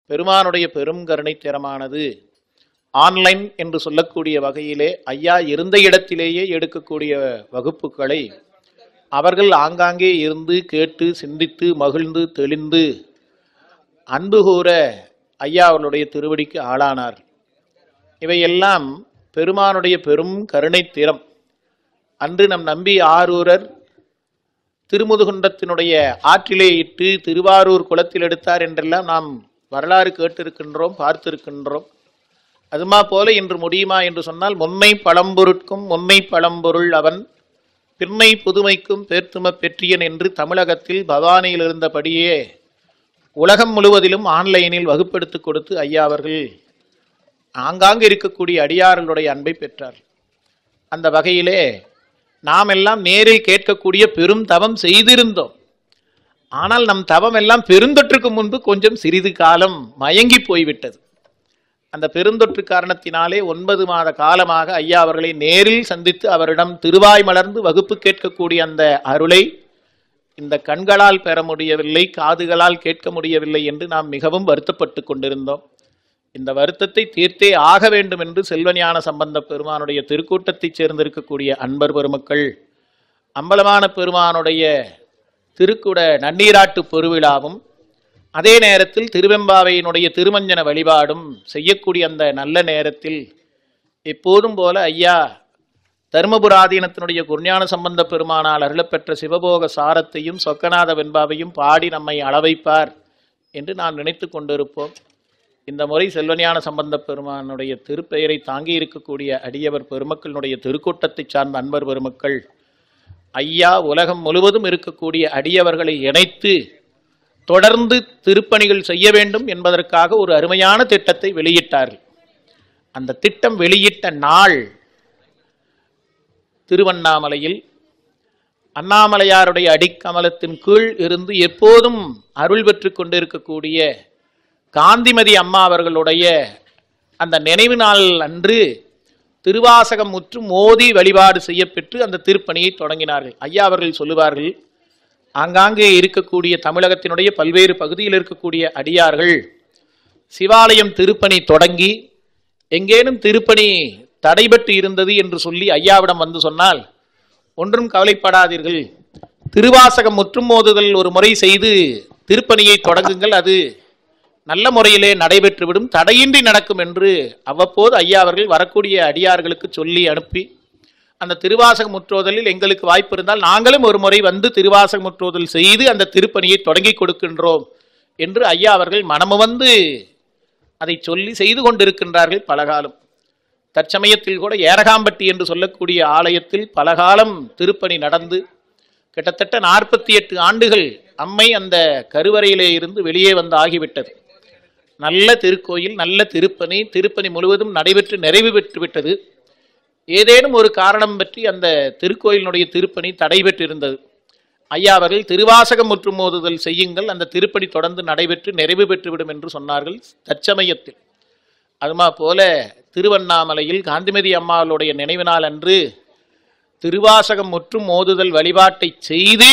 பெருமானுடைய பெரும் கருணை திறமானது ஆன்லைன் என்று சொல்லக்கூடிய வகையிலே ஐயா இருந்த இடத்திலேயே எடுக்கக்கூடிய வகுப்புகளை அவர்கள் ஆங்காங்கே இருந்து கேட்டு சிந்தித்து மகிழ்ந்து தெளிந்து அன்பு கூற ஐயா அவர்களுடைய திருவடிக்கு ஆளானார் இவையெல்லாம் பெருமானுடைய பெரும் கருணை திறம் அன்று நம் நம்பி ஆரூரர் திருமுதுகுன்றத்தினுடைய ஆற்றிலே இட்டு திருவாரூர் குளத்தில் எடுத்தார் என்றெல்லாம் நாம் வரலாறு கேட்டிருக்கின்றோம் பார்த்திருக்கின்றோம் அதுமா போல இன்று முடியுமா என்று சொன்னால் முன்னை பழம்பொருட்கும் முன்னை பழம்பொருள் அவன் பின்னை புதுமைக்கும் பேர்த்தும பெற்றியன் என்று தமிழகத்தில் பவானியில் இருந்தபடியே உலகம் முழுவதிலும் ஆன்லைனில் வகுப்பெடுத்து கொடுத்து ஐயா அவர்கள் ஆங்காங்கு இருக்கக்கூடிய அடியார்களுடைய அன்பை பெற்றார் அந்த வகையிலே நாம் எல்லாம் நேரில் கேட்கக்கூடிய பெரும் தவம் செய்திருந்தோம் ஆனால் நம் தவம் எல்லாம் பெருந்தொற்றுக்கு முன்பு கொஞ்சம் சிறிது காலம் மயங்கி போய்விட்டது அந்த பெருந்தொற்று காரணத்தினாலே ஒன்பது மாத காலமாக ஐயா அவர்களை நேரில் சந்தித்து அவரிடம் திருவாய் மலர்ந்து வகுப்பு கேட்கக்கூடிய அந்த அருளை இந்த கண்களால் பெற முடியவில்லை காதுகளால் கேட்க முடியவில்லை என்று நாம் மிகவும் வருத்தப்பட்டு கொண்டிருந்தோம் இந்த வருத்தத்தை தீர்த்தே ஆக வேண்டும் என்று செல்வஞான சம்பந்த பெருமானுடைய திருக்கூட்டத்தைச் சேர்ந்திருக்கக்கூடிய அன்பர் பெருமக்கள் அம்பலமான பெருமானுடைய திருக்குட நன்னீராட்டு பெருவிழாவும் அதே நேரத்தில் திருவெம்பாவையினுடைய திருமஞ்சன வழிபாடும் செய்யக்கூடிய அந்த நல்ல நேரத்தில் எப்போதும் போல ஐயா தருமபுராதீனத்தினுடைய குர்ஞான சம்பந்த பெருமானால் அருளப்பெற்ற சிவபோக சாரத்தையும் சொக்கநாத வெண்பாவையும் பாடி நம்மை அளவைப்பார் என்று நாம் நினைத்து கொண்டிருப்போம் இந்த முறை செல்வஞான சம்பந்த பெருமானுடைய திருப்பெயரை தாங்கி இருக்கக்கூடிய அடியவர் பெருமக்களுடைய திருக்கூட்டத்தை சார்ந்த அன்பர் பெருமக்கள் ஐயா உலகம் முழுவதும் இருக்கக்கூடிய அடியவர்களை இணைத்து தொடர்ந்து திருப்பணிகள் செய்ய வேண்டும் என்பதற்காக ஒரு அருமையான திட்டத்தை வெளியிட்டார்கள் அந்த திட்டம் வெளியிட்ட நாள் திருவண்ணாமலையில் அண்ணாமலையாருடைய அடிக்கமலத்தின் கீழ் இருந்து எப்போதும் அருள் பெற்று கொண்டிருக்கக்கூடிய காந்திமதி அம்மா அவர்களுடைய அந்த நினைவு நாள் அன்று திருவாசகம் முற்று மோதி வழிபாடு செய்யப்பெற்று அந்த திருப்பணியை தொடங்கினார்கள் ஐயா அவர்கள் சொல்லுவார்கள் ஆங்காங்கே இருக்கக்கூடிய தமிழகத்தினுடைய பல்வேறு பகுதியில் இருக்கக்கூடிய அடியார்கள் சிவாலயம் திருப்பணி தொடங்கி எங்கேனும் திருப்பணி தடைபட்டு இருந்தது என்று சொல்லி ஐயாவிடம் வந்து சொன்னால் ஒன்றும் கவலைப்படாதீர்கள் திருவாசகம் முற்றும் மோதுதல் ஒரு முறை செய்து திருப்பணியை தொடங்குங்கள் அது நல்ல முறையிலே நடைபெற்றுவிடும் தடையின்றி நடக்கும் என்று அவ்வப்போது ஐயா அவர்கள் வரக்கூடிய அடியார்களுக்கு சொல்லி அனுப்பி அந்த திருவாசக முற்றோதலில் எங்களுக்கு வாய்ப்பு இருந்தால் நாங்களும் ஒரு முறை வந்து திருவாசக முற்றோதல் செய்து அந்த திருப்பணியை தொடங்கி கொடுக்கின்றோம் என்று ஐயா அவர்கள் மனமு வந்து அதை சொல்லி செய்து கொண்டிருக்கின்றார்கள் பலகாலம் தற்சமயத்தில் கூட ஏரகாம்பட்டி என்று சொல்லக்கூடிய ஆலயத்தில் பலகாலம் திருப்பணி நடந்து கிட்டத்தட்ட நாற்பத்தி எட்டு ஆண்டுகள் அம்மை அந்த கருவறையிலே இருந்து வெளியே வந்து ஆகிவிட்டது நல்ல திருக்கோயில் நல்ல திருப்பணி திருப்பணி முழுவதும் நடைபெற்று நிறைவு பெற்று விட்டது ஏதேனும் ஒரு காரணம் பற்றி அந்த திருக்கோயிலினுடைய திருப்பணி தடைபெற்றிருந்தது ஐயா அவர்கள் திருவாசகம் முற்றும் மோதுதல் செய்யுங்கள் அந்த திருப்பணி தொடர்ந்து நடைபெற்று நிறைவு பெற்றுவிடும் என்று சொன்னார்கள் தற்சமயத்தில் அதுமா போல திருவண்ணாமலையில் காந்திமதி அம்மாளுடைய நினைவு நாள் அன்று திருவாசகம் முற்றும் மோதுதல் வழிபாட்டை செய்து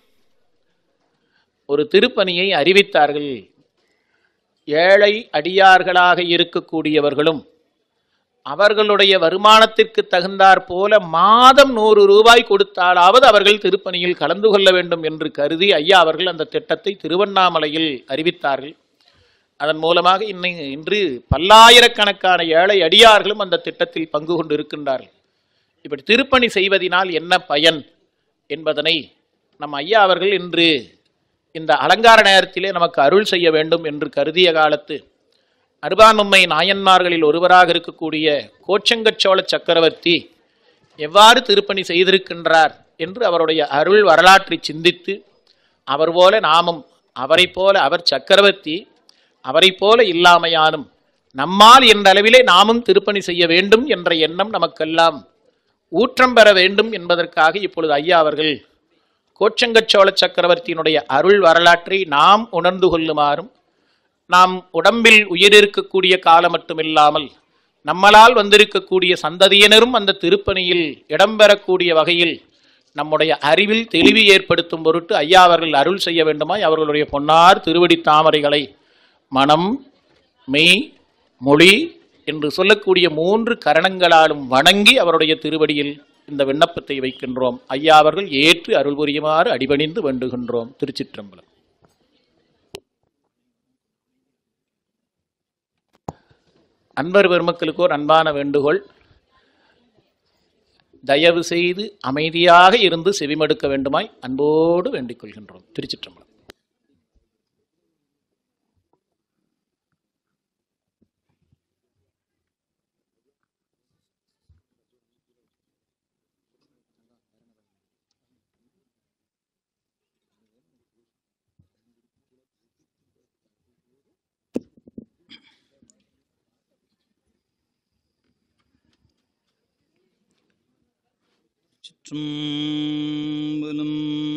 ஒரு திருப்பணியை அறிவித்தார்கள் ஏழை அடியார்களாக இருக்கக்கூடியவர்களும் அவர்களுடைய வருமானத்திற்கு தகுந்தாற் போல மாதம் நூறு ரூபாய் கொடுத்தாலாவது அவர்கள் திருப்பணியில் கலந்து கொள்ள வேண்டும் என்று கருதி ஐயா அவர்கள் அந்த திட்டத்தை திருவண்ணாமலையில் அறிவித்தார்கள் அதன் மூலமாக இன்னை இன்று பல்லாயிரக்கணக்கான ஏழை அடியார்களும் அந்த திட்டத்தில் பங்கு கொண்டு இருக்கின்றார்கள் இப்படி திருப்பணி செய்வதினால் என்ன பயன் என்பதனை நம் ஐயா அவர்கள் இன்று இந்த அலங்கார நேரத்திலே நமக்கு அருள் செய்ய வேண்டும் என்று கருதிய காலத்து அருபானும்மை நாயன்மார்களில் ஒருவராக இருக்கக்கூடிய கோச்சங்கச்சோழ சக்கரவர்த்தி எவ்வாறு திருப்பணி செய்திருக்கின்றார் என்று அவருடைய அருள் வரலாற்றை சிந்தித்து அவர் போல நாமும் அவரைப் போல அவர் சக்கரவர்த்தி அவரைப் போல இல்லாமையானும் நம்மால் என்ற அளவிலே நாமும் திருப்பணி செய்ய வேண்டும் என்ற எண்ணம் நமக்கெல்லாம் ஊற்றம் பெற வேண்டும் என்பதற்காக இப்பொழுது ஐயா அவர்கள் கோச்சங்கச்சோழ சக்கரவர்த்தியினுடைய அருள் வரலாற்றை நாம் உணர்ந்து கொள்ளுமாறும் நாம் உடம்பில் உயிர் இருக்கக்கூடிய காலம் மட்டுமில்லாமல் நம்மளால் வந்திருக்கக்கூடிய சந்ததியினரும் அந்த திருப்பணியில் இடம்பெறக்கூடிய வகையில் நம்முடைய அறிவில் தெளிவு ஏற்படுத்தும் பொருட்டு ஐயா அவர்கள் அருள் செய்ய வேண்டுமாய் அவர்களுடைய பொன்னார் திருவடி தாமரைகளை மனம் மெய் மொழி என்று சொல்லக்கூடிய மூன்று கரணங்களாலும் வணங்கி அவருடைய திருவடியில் இந்த விண்ணப்பத்தை வைக்கின்றோம் ஐயா அவர்கள் ஏற்று அருள் புரியுமாறு அடிபணிந்து வேண்டுகின்றோம் திருச்சிற்றம்பலம் அன்பர் பெருமக்களுக்கு ஒரு அன்பான வேண்டுகோள் தயவு செய்து அமைதியாக இருந்து செவிமடுக்க வேண்டுமாய் அன்போடு வேண்டிக் கொள்கின்றோம் திருச்சிற்றம்பலம் சிற்றம்பலம்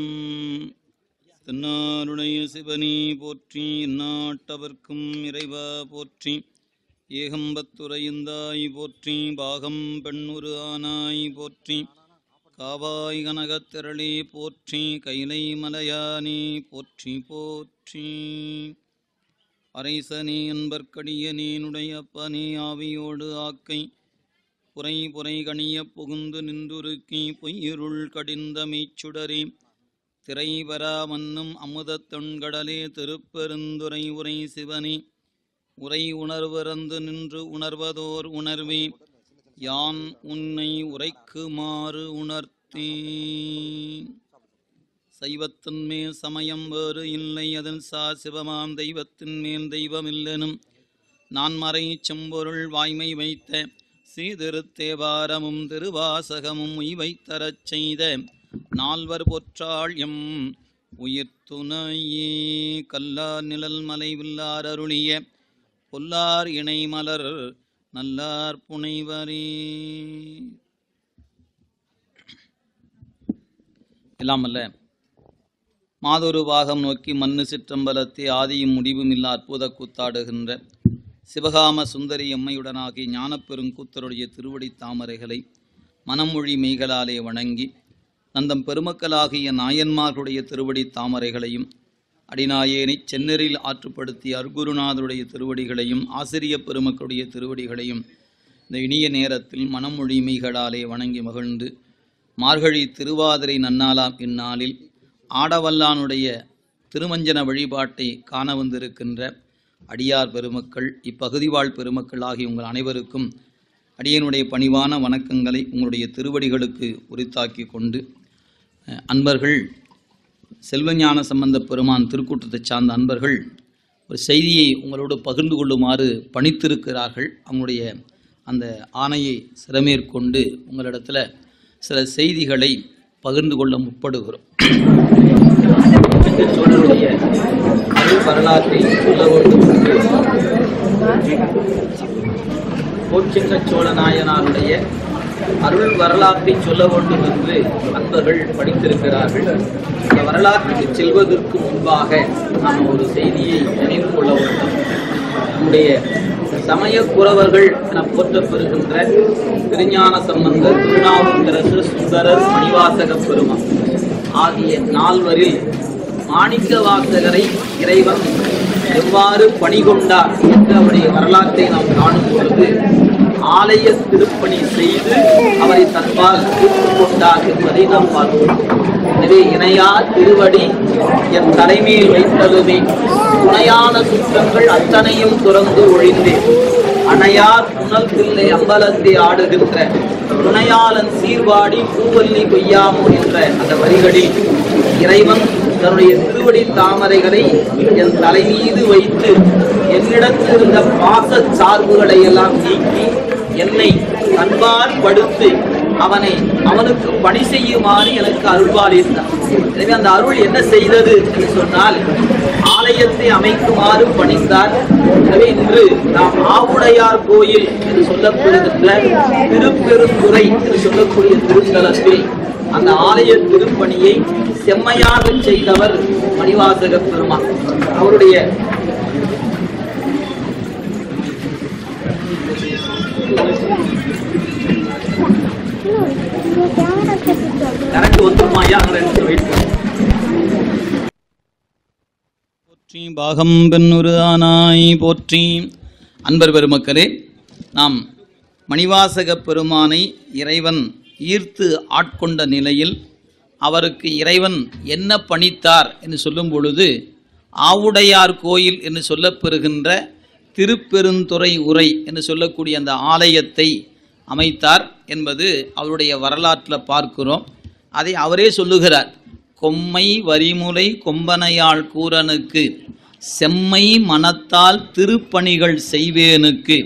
தென்னாருடைய சிவனி போற்றி நாட்டவர்க்கும் இறைவா போற்றி ஏகம்பத்துரையுந்தாய் போற்றி பாகம் பெண்ணுரு ஆனாய் போற்றி காவாய் கனகத்திரளே போற்றி கைலை மலையானே போற்றி போற்றி அரைசனே அன்பர்க்கடியனேனுடைய அப்பனே ஆவியோடு ஆக்கை புரை புரை கணிய புகுந்து நின்றுருக்கி பொய்யிருள் கடிந்த மெய்ச்சுடரே திரைவரா மன்னும் அமுதத் தொண்கடலே திருப்பெருந்துரை உரை சிவனே உரை உணர்வறந்து நின்று உணர்வதோர் உணர்வே யான் உன்னை உரைக்குமாறு உணர்த்தே சைவத்தின் மேல் சமயம் வேறு இல்லை அதில் சா சிவமாம் தெய்வத்தின் மேல் தெய்வமில்லெனும் நான் மறை செம்பொருள் வாய்மை வைத்த சீதிருத்தேவாரமும் திருவாசகமும் உய்வைத்தரச் செய்த நால்வர் பொற்றாள் எம் உயிர் துணையே கல்லார் நிழல் மலை வில்லார் அருளிய பொல்லார் இணை மலர் நல்லார் புனைவரே எல்லாமல்ல மாதொரு பாகம் நோக்கி மண்ணு சிற்றம்பலத்தை ஆதியும் முடிவும் இல்லா அற்புத கூத்தாடுகின்ற சிவகாம சுந்தரி அம்மையுடனாகி ஞானப்பெருங்கூத்தருடைய திருவடி தாமரைகளை மனமொழி மெய்களாலே வணங்கி நந்தம் பெருமக்களாகிய நாயன்மார்களுடைய திருவடி தாமரைகளையும் அடிநாயேனைச் சென்னரில் ஆற்றுப்படுத்திய அர்குருநாதருடைய திருவடிகளையும் ஆசிரிய பெருமக்களுடைய திருவடிகளையும் இந்த இனிய நேரத்தில் மனமொழி மெய்களாலே வணங்கி மகிழ்ந்து மார்கழி திருவாதிரை நன்னாளாம் இந்நாளில் ஆடவல்லானுடைய திருமஞ்சன வழிபாட்டை காண வந்திருக்கின்ற அடியார் பெருமக்கள் இப்பகுதி வாழ் பெருமக்கள் ஆகிய உங்கள் அனைவருக்கும் அடியனுடைய பணிவான வணக்கங்களை உங்களுடைய திருவடிகளுக்கு உரித்தாக்கி கொண்டு அஹ், அன்பர்கள் செல்வஞான சம்பந்த பெருமான் திருக்கூட்டத்தைச் சார்ந்த அன்பர்கள் ஒரு செய்தியை உங்களோடு பகிர்ந்து கொள்ளுமாறு பணித்திருக்கிறார்கள் அவங்களுடைய அந்த ஆணையை சிறமேற்கொண்டு உங்களிடத்தில் சில செய்திகளை பகிர்ந்து கொள்ள முற்படுகிறோம் சோழருடைய அருள் வரலாற்றை சொல்ல வேண்டும் போச்சிங்க சோழ நாயனாருடைய அருள் வரலாற்றை சொல்ல வேண்டும் என்று அன்பர்கள் படித்திருக்கிறார்கள் இந்த வரலாற்றுக்கு செல்வதற்கு முன்பாக நாம் ஒரு செய்தியை நினைவு கொள்ள வேண்டும் நம்முடைய சமய குறவர்கள் என போற்றப்பெறுகின்ற திருஞான சம்பந்தர் திருநாவுக்கரசு சுந்தரர் மணிவாசக பெருமான் ஆகிய நால்வரில் மாணிக்க வாசகரை இறைவன் எவ்வாறு பணிகொண்டார் என்ற அவருடைய வரலாற்றை நாம் காணும் பொழுது ஆலய திருப்பணி செய்து அவரை தன்பால் கொண்டார் என்பதை நாம் பார்க்கிறோம் எனவே இணையா திருவடி என் தலைமையில் வைத்ததுமே துணையான சுற்றங்கள் அத்தனையும் துறந்து ஒழிந்தேன் அணையார் புனல் பிள்ளை அம்பலத்தை ஆடுகின்ற துணையாளன் சீர்வாடி பூவல்லி கொய்யாமோ என்ற அந்த வரிகளில் இறைவன் தன்னுடைய திருவடி தாமரைகளை என் தலை மீது வைத்து என்னிடத்தில் இருந்த பாச சார்புகளை எல்லாம் நீக்கி என்னை அன்பால் படுத்து அவனை அவனுக்கு பணி செய்யுமாறு எனக்கு அருள்பாலித்தார் எனவே அந்த அருள் என்ன செய்தது என்று சொன்னால் ஆலயத்தை அமைக்குமாறு பணித்தார் எனவே இன்று நாம் ஆவுடையார் கோயில் என்று சொல்லப்படுகின்ற திருப்பெருந்துறை என்று சொல்லக்கூடிய திருத்தலத்தில் அந்த ஆலய திருப்பணியை செம்மையாக செய்தவர் மணிவாசக பெருமான் அவருடைய கரண்ட் வந்துருமாயா அங்க ரெண்டு நிமிஷம் வெயிட் பண்ணு. போற்றி பாகம் பெண்ணுரு ஆனாய் போற்றி அன்பர் பெருமக்களே நாம் மணிவாசக பெருமானை இறைவன் ஈர்த்து ஆட்கொண்ட நிலையில் அவருக்கு இறைவன் என்ன பணித்தார் என்று சொல்லும் பொழுது ஆவுடையார் கோயில் என்று சொல்லப்பெறுகின்ற திருப்பெருந்துறை உரை என்று சொல்லக்கூடிய அந்த ஆலயத்தை அமைத்தார் என்பது அவருடைய வரலாற்றில் பார்க்கிறோம் அதை அவரே சொல்லுகிறார் கொம்மை வரிமுலை கொம்பனையாள் கூரனுக்கு செம்மை மனத்தால் திருப்பணிகள் செய்வேனுக்கு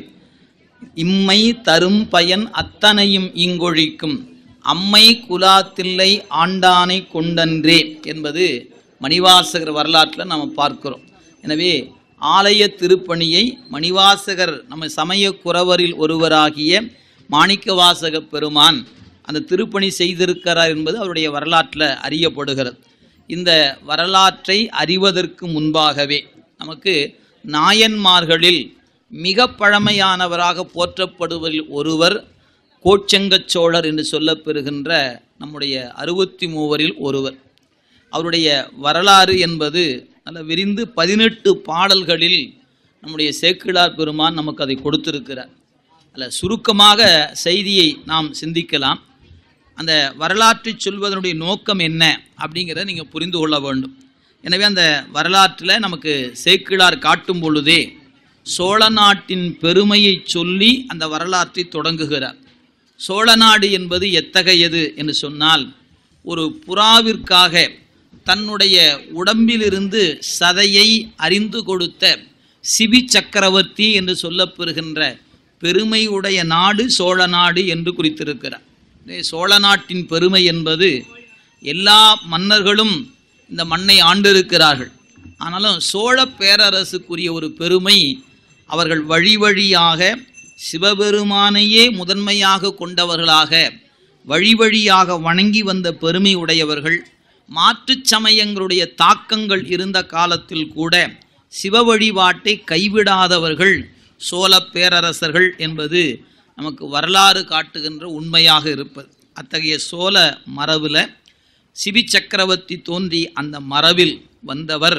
இம்மை தரும் பயன் அத்தனையும் இங்கொழிக்கும் அம்மை குலாத்தில்லை ஆண்டானை கொண்டன்றே என்பது மணிவாசகர் வரலாற்றில் நாம் பார்க்கிறோம் எனவே ஆலய திருப்பணியை மணிவாசகர் நம்ம சமய குறவரில் ஒருவராகிய மாணிக்கவாசக பெருமான் அந்த திருப்பணி செய்திருக்கிறார் என்பது அவருடைய வரலாற்றில் அறியப்படுகிறது இந்த வரலாற்றை அறிவதற்கு முன்பாகவே நமக்கு நாயன்மார்களில் மிக பழமையானவராக போற்றப்படுவதில் ஒருவர் கோச்செங்கச் சோழர் என்று சொல்லப்பெறுகின்ற நம்முடைய அறுபத்தி மூவரில் ஒருவர் அவருடைய வரலாறு என்பது நல்ல விரிந்து பதினெட்டு பாடல்களில் நம்முடைய சேக்கிழார் பெருமான் நமக்கு அதை கொடுத்திருக்கிறார் அதில் சுருக்கமாக செய்தியை நாம் சிந்திக்கலாம் அந்த வரலாற்றை சொல்வதனுடைய நோக்கம் என்ன அப்படிங்கிறத நீங்கள் புரிந்து கொள்ள வேண்டும் எனவே அந்த வரலாற்றில் நமக்கு சேக்கிழார் காட்டும் பொழுதே சோழ நாட்டின் பெருமையை சொல்லி அந்த வரலாற்றை தொடங்குகிறார் சோழ நாடு என்பது எத்தகையது என்று சொன்னால் ஒரு புறாவிற்காக தன்னுடைய உடம்பிலிருந்து சதையை அறிந்து கொடுத்த சிபி சக்கரவர்த்தி என்று சொல்லப்பெறுகின்ற பெருமையுடைய நாடு சோழ நாடு என்று குறித்திருக்கிறார் இதே சோழ நாட்டின் பெருமை என்பது எல்லா மன்னர்களும் இந்த மண்ணை ஆண்டிருக்கிறார்கள் ஆனாலும் சோழ பேரரசுக்குரிய ஒரு பெருமை அவர்கள் வழி வழியாக சிவபெருமானையே முதன்மையாக கொண்டவர்களாக வழி வழியாக வணங்கி வந்த பெருமை உடையவர்கள் மாற்றுச் சமயங்களுடைய தாக்கங்கள் இருந்த காலத்தில் கூட சிவ வழிபாட்டை கைவிடாதவர்கள் சோழ பேரரசர்கள் என்பது நமக்கு வரலாறு காட்டுகின்ற உண்மையாக இருப்பது அத்தகைய சோழ மரபில் சிபி சக்கரவர்த்தி தோன்றி அந்த மரபில் வந்தவர்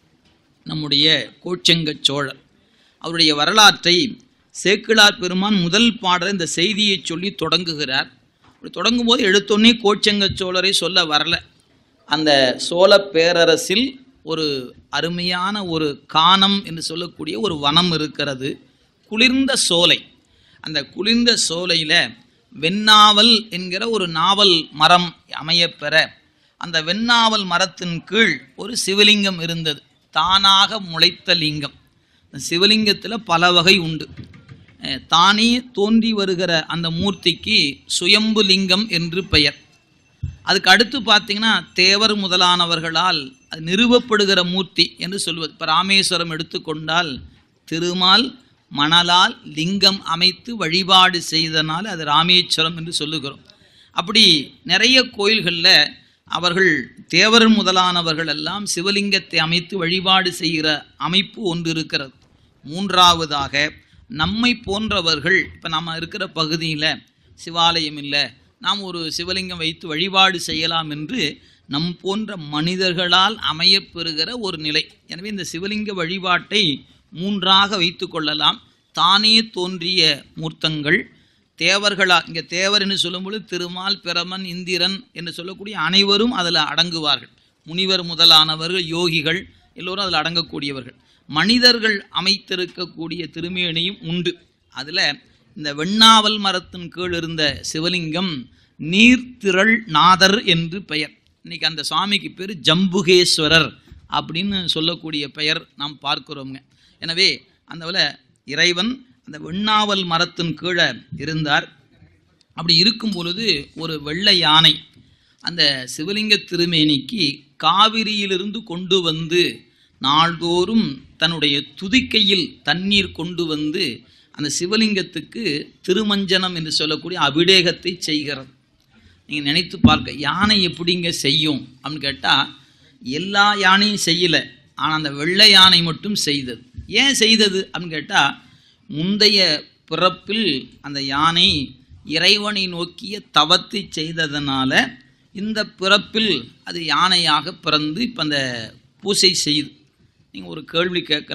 நம்முடைய கோச்செங்கச் சோழர் அவருடைய வரலாற்றை சேக்கிழார் பெருமான் முதல் பாடல் இந்த செய்தியை சொல்லி தொடங்குகிறார் அப்படி தொடங்கும்போது எடுத்தோன்னே கோச்செங்கச் சோழரை சொல்ல வரல அந்த சோழ பேரரசில் ஒரு அருமையான ஒரு கானம் என்று சொல்லக்கூடிய ஒரு வனம் இருக்கிறது குளிர்ந்த சோலை அந்த குளிர்ந்த சோலையில் வெண்ணாவல் என்கிற ஒரு நாவல் மரம் அமையப்பெற அந்த வெண்ணாவல் மரத்தின் கீழ் ஒரு சிவலிங்கம் இருந்தது தானாக முளைத்த லிங்கம் இந்த சிவலிங்கத்தில் பல வகை உண்டு அஹ் தானே தோன்றி வருகிற அந்த மூர்த்திக்கு சுயம்பு லிங்கம் என்று பெயர் அதுக்கு அடுத்து பார்த்தீங்கன்னா தேவர் முதலானவர்களால் அது நிறுவப்படுகிற மூர்த்தி என்று சொல்வது இப்போ ராமேஸ்வரம் எடுத்துக்கொண்டால் திருமால் மணலால் லிங்கம் அமைத்து வழிபாடு செய்தனால் அது ராமேஸ்வரம் என்று சொல்லுகிறோம் அப்படி நிறைய கோயில்களில் அவர்கள் தேவர் முதலானவர்கள் எல்லாம் சிவலிங்கத்தை அமைத்து வழிபாடு செய்கிற அமைப்பு ஒன்று இருக்கிறது மூன்றாவதாக நம்மை போன்றவர்கள் இப்போ நம்ம இருக்கிற பகுதியில் சிவாலயம் இல்லை நாம் ஒரு சிவலிங்கம் வைத்து வழிபாடு செய்யலாம் என்று நம் போன்ற மனிதர்களால் அமையப்பெறுகிற ஒரு நிலை எனவே இந்த சிவலிங்க வழிபாட்டை மூன்றாக வைத்து கொள்ளலாம் தானே தோன்றிய மூர்த்தங்கள் தேவர்களா இங்கே தேவர் என்று சொல்லும்பொழுது திருமால் பிரமன் இந்திரன் என்று சொல்லக்கூடிய அனைவரும் அதில் அடங்குவார்கள் முனிவர் முதலானவர்கள் யோகிகள் எல்லோரும் அதில் அடங்கக்கூடியவர்கள் மனிதர்கள் அமைத்திருக்கக்கூடிய திருமேனியும் உண்டு அதில் இந்த வெண்ணாவல் மரத்தின் கீழ் இருந்த சிவலிங்கம் நீர்த்திரள் நாதர் என்று பெயர் இன்னைக்கு அந்த சுவாமிக்கு பேர் ஜம்புகேஸ்வரர் அப்படின்னு சொல்லக்கூடிய பெயர் நாம் பார்க்கிறோங்க எனவே அந்த இறைவன் அந்த வெண்ணாவல் மரத்தின் கீழே இருந்தார் அப்படி இருக்கும் பொழுது ஒரு வெள்ளை யானை அந்த சிவலிங்க திருமேனிக்கு காவிரியிலிருந்து கொண்டு வந்து நாள்தோறும் தன்னுடைய துதிக்கையில் தண்ணீர் கொண்டு வந்து அந்த சிவலிங்கத்துக்கு திருமஞ்சனம் என்று சொல்லக்கூடிய அபிடேகத்தை செய்கிறது நீங்கள் நினைத்து பார்க்க யானை எப்படிங்க செய்யும் அப்படின்னு கேட்டால் எல்லா யானையும் செய்யலை ஆனால் அந்த வெள்ளை யானை மட்டும் செய்தது ஏன் செய்தது அப்படின்னு கேட்டால் முந்தைய பிறப்பில் அந்த யானை இறைவனை நோக்கிய தவத்தை செய்ததனால இந்த பிறப்பில் அது யானையாக பிறந்து இப்போ அந்த பூசை செய்யுது நீங்கள் ஒரு கேள்வி கேட்கலாம்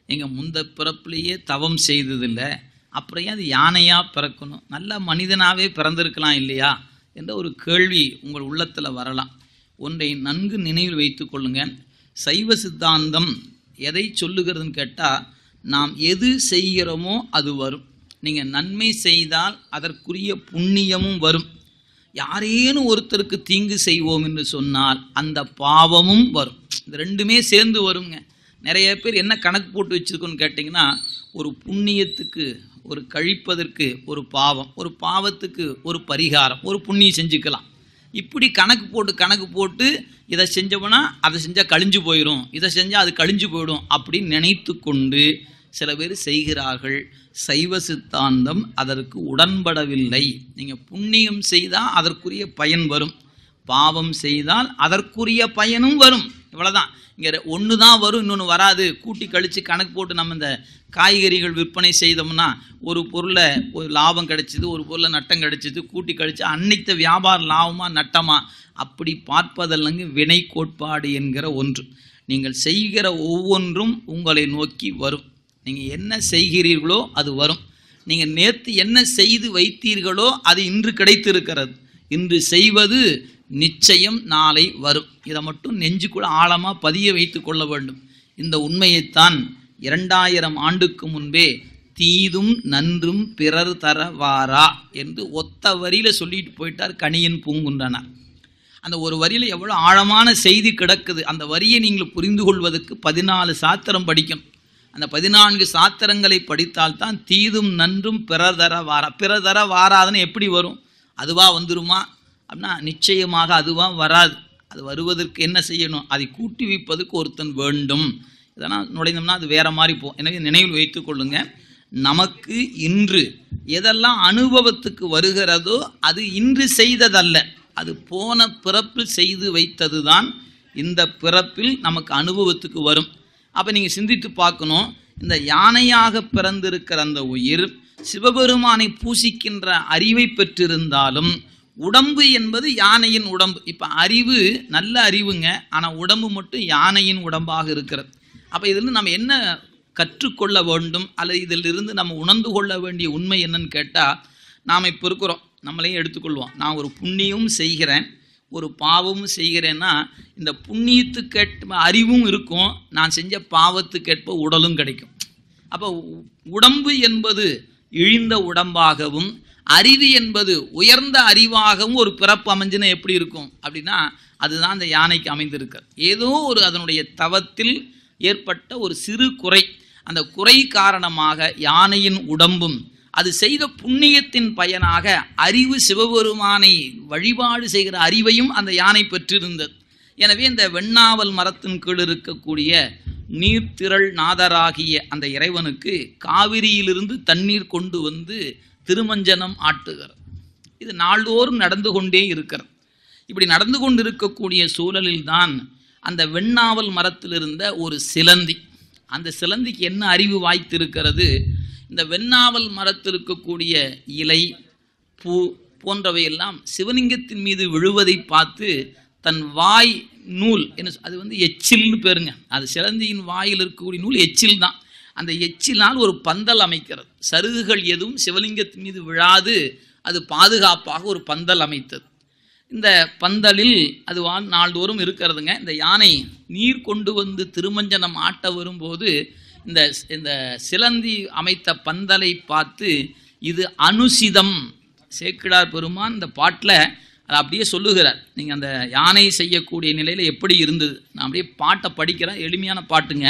எங்கள் முந்த பிறப்புலேயே தவம் செய்ததில்ல அப்புறம் ஏன் அது யானையாக பிறக்கணும் நல்ல மனிதனாகவே பிறந்திருக்கலாம் இல்லையா என்ற ஒரு கேள்வி உங்கள் உள்ளத்தில் வரலாம் ஒன்றை நன்கு நினைவில் வைத்துக் கொள்ளுங்க சைவ சித்தாந்தம் எதை சொல்லுகிறதுன்னு கேட்டால் நாம் எது செய்கிறோமோ அது வரும் நீங்கள் நன்மை செய்தால் அதற்குரிய புண்ணியமும் வரும் யாரேனும் ஒருத்தருக்கு தீங்கு செய்வோம் என்று சொன்னால் அந்த பாவமும் வரும் இந்த ரெண்டுமே சேர்ந்து வருங்க நிறைய பேர் என்ன கணக்கு போட்டு வச்சிருக்கோன்னு கேட்டிங்கன்னா ஒரு புண்ணியத்துக்கு ஒரு கழிப்பதற்கு ஒரு பாவம் ஒரு பாவத்துக்கு ஒரு பரிகாரம் ஒரு புண்ணியம் செஞ்சுக்கலாம் இப்படி கணக்கு போட்டு கணக்கு போட்டு இதை செஞ்சோம்னா அதை செஞ்சால் கழிஞ்சு போயிடும் இதை செஞ்சால் அது கழிஞ்சு போயிடும் அப்படின்னு நினைத்து கொண்டு சில பேர் செய்கிறார்கள் சைவ சித்தாந்தம் அதற்கு உடன்படவில்லை நீங்கள் புண்ணியம் செய்தால் அதற்குரிய பயன் வரும் பாவம் செய்தால் அதற்குரிய பயனும் வரும் இவ்வளவுதான் இங்கே ஒன்று தான் வரும் இன்னொன்று வராது கூட்டி கழித்து கணக்கு போட்டு நம்ம இந்த காய்கறிகள் விற்பனை செய்தோம்னா ஒரு பொருளை ஒரு லாபம் கிடைச்சிது ஒரு பொருளை நட்டம் கிடைச்சிது கூட்டி கழித்து அன்னைத்த வியாபார லாபமா நட்டமா அப்படி பார்ப்பதல்லங்க வினை கோட்பாடு என்கிற ஒன்று நீங்கள் செய்கிற ஒவ்வொன்றும் உங்களை நோக்கி வரும் நீங்கள் என்ன செய்கிறீர்களோ அது வரும் நீங்கள் நேற்று என்ன செய்து வைத்தீர்களோ அது இன்று கிடைத்திருக்கிறது இன்று செய்வது நிச்சயம் நாளை வரும் இதை மட்டும் நெஞ்சுக்குள்ள ஆழமாக பதிய வைத்து கொள்ள வேண்டும் இந்த உண்மையைத்தான் இரண்டாயிரம் ஆண்டுக்கு முன்பே தீதும் நன்றும் பிறர் தர வாரா என்று ஒத்த வரியில சொல்லிட்டு போயிட்டார் கணியன் பூங்குன்றனார் அந்த ஒரு வரியில் எவ்வளோ ஆழமான செய்தி கிடக்குது அந்த வரியை நீங்கள் புரிந்து கொள்வதற்கு பதினாலு சாத்திரம் படிக்கணும் அந்த பதினான்கு சாத்திரங்களை படித்தால்தான் தீதும் நன்றும் பிறர் தர வாரா பிறர் தர வாராதுன்னு எப்படி வரும் அதுவா வந்துருமா அப்படின்னா நிச்சயமாக அதுவா வராது அது வருவதற்கு என்ன செய்யணும் அதை கூட்டி வைப்பதற்கு ஒருத்தன் வேண்டும் இதெல்லாம் நுழைந்தோம்னா அது வேற மாதிரி போகும் எனவே நினைவில் வைத்துக் கொள்ளுங்க நமக்கு இன்று எதெல்லாம் அனுபவத்துக்கு வருகிறதோ அது இன்று செய்ததல்ல அது போன பிறப்பில் செய்து வைத்ததுதான் இந்த பிறப்பில் நமக்கு அனுபவத்துக்கு வரும் அப்போ நீங்கள் சிந்தித்து பார்க்கணும் இந்த யானையாக பிறந்திருக்கிற அந்த உயிர் சிவபெருமானை பூசிக்கின்ற அறிவை பெற்றிருந்தாலும் உடம்பு என்பது யானையின் உடம்பு இப்போ அறிவு நல்ல அறிவுங்க ஆனால் உடம்பு மட்டும் யானையின் உடம்பாக இருக்கிறது அப்போ இதில் நம்ம என்ன கற்றுக்கொள்ள வேண்டும் அல்லது இதிலிருந்து நம்ம உணர்ந்து கொள்ள வேண்டிய உண்மை என்னன்னு கேட்டால் நாம் இப்போ இருக்கிறோம் நம்மளையும் எடுத்துக்கொள்வோம் நான் ஒரு புண்ணியமும் செய்கிறேன் ஒரு பாவமும் செய்கிறேன்னா இந்த புண்ணியத்துக்கேற்ப அறிவும் இருக்கும் நான் செஞ்ச பாவத்துக்கேற்ப உடலும் கிடைக்கும் அப்போ உ- உடம்பு என்பது இழிந்த உடம்பாகவும் அறிவு என்பது உயர்ந்த அறிவாகவும் ஒரு பிறப்பு அமைஞ்சுன்னா எப்படி இருக்கும் அப்படின்னா அதுதான் அந்த யானைக்கு அமைந்திருக்கிறது ஏதோ ஒரு அதனுடைய தவத்தில் ஏற்பட்ட ஒரு சிறு குறை அந்த குறை காரணமாக யானையின் உடம்பும் அது செய்த புண்ணியத்தின் பயனாக அறிவு சிவபெருமானை வழிபாடு செய்கிற அறிவையும் அந்த யானை பெற்றிருந்தது எனவே இந்த வெண்ணாவல் மரத்தின் கீழ் இருக்கக்கூடிய நீர்த்திரள் நாதராகிய அந்த இறைவனுக்கு காவிரியிலிருந்து தண்ணீர் கொண்டு வந்து திருமஞ்சனம் ஆட்டுகிறது இது நாள்தோறும் நடந்து கொண்டே இருக்கிறது இப்படி நடந்து கொண்டிருக்கக்கூடிய சூழலில்தான் அந்த வெண்ணாவல் மரத்தில் இருந்த ஒரு சிலந்தி அந்த சிலந்திக்கு என்ன அறிவு வாய்த்திருக்கிறது இந்த வெண்ணாவல் மரத்தில் இருக்கக்கூடிய இலை பூ போன்றவையெல்லாம் சிவலிங்கத்தின் மீது விழுவதை பார்த்து தன் வாய் நூல் என்ன சொ- அது வந்து எச்சில்னு பேருங்க அது சிலந்தியின் வாயில் இருக்கக்கூடிய நூல் எச்சில் தான் அந்த எச்சிலால் ஒரு பந்தல் அமைக்கிறது சருகுகள் எதுவும் சிவலிங்கத்தின் மீது விழாது அது பாதுகாப்பாக ஒரு பந்தல் அமைத்தது இந்த பந்தலில் அது வா நாள்தோறும் இருக்கிறதுங்க இந்த யானை நீர் கொண்டு வந்து திருமஞ்சனம் ஆட்ட வரும்போது இந்த இந்த சிலந்தி அமைத்த பந்தலை பார்த்து இது அனுசிதம் சேக்கிடார் பெருமான் இந்த பாட்டில் அதை அப்படியே சொல்லுகிறார் நீங்கள் அந்த யானை செய்யக்கூடிய நிலையில் எப்படி இருந்தது நான் அப்படியே பாட்டை படிக்கிறேன் எளிமையான பாட்டுங்க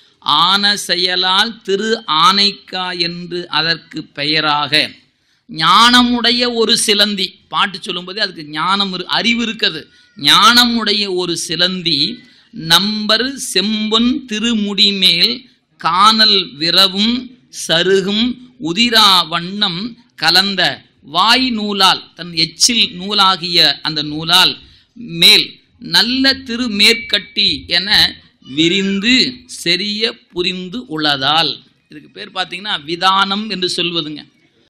ஆன செயலால் திரு ஆனைக்கா என்று அதற்கு பெயராக ஞானமுடைய ஒரு சிலந்தி பாட்டு சொல்லும்போது அதுக்கு ஞானம் இரு அறிவு இருக்குது ஞானமுடைய ஒரு சிலந்தி நம்பர் செம்பொன் திருமுடி மேல் காணல் விரவும் சருகும் உதிரா வண்ணம் கலந்த வாய் நூலால் தன் எச்சில் நூலாகிய அந்த நூலால் மேல் நல்ல திருமேற்கட்டி என விரிந்து செரிய புரிந்து உள்ளதால் இதுக்கு பேர் பார்த்தீங்கன்னா விதானம் என்று சொல்வதுங்க